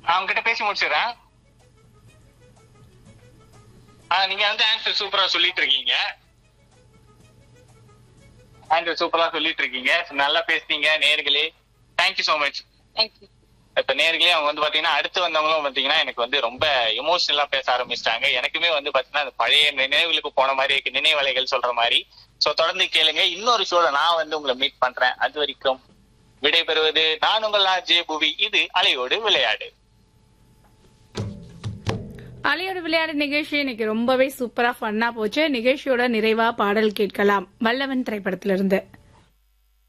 அவங்க கிட்ட பேசி முடிச்சிடுறேன் ஆ, நீங்க வந்து ஆன்சர் சூப்பரா சொல்லிட்டு இருக்கீங்க ஆன்சர் சூப்பரா சொல்லிட்டு இருக்கீங்க நல்லா பேசுனீங்க நேர்களே தேங்க்யூ சோ மச் தேங்க்யூ இப்ப நேர்களே அவங்க வந்து பாத்தீங்கன்னா அடுத்து வந்தவங்களும் பாத்தீங்கன்னா எனக்கு வந்து ரொம்ப எமோஷனலா பேச ஆரம்பிச்சிட்டாங்க எனக்குமே வந்து பாத்தீங்கன்னா அந்த பழைய நினைவுகளுக்கு போன மாதிரி இருக்கு நினைவலைகள் சொல்ற மாதிரி சோ தொடர்ந்து கேளுங்க இன்னொரு ஷோல நான் வந்து உங்களை மீட் பண்றேன் அது வரைக்கும் விடைபெறுவது நான் உங்கள் ஜே புவி இது அலையோடு விளையாடு அலையோட விளையாடு நிகழ்ச்சி இன்னைக்கு ரொம்பவே சூப்பரா ஃபன்னா போச்சு நிகழ்ச்சியோட நிறைவா பாடல் கேட்கலாம் வல்லவன் திரைப்படத்திலிருந்து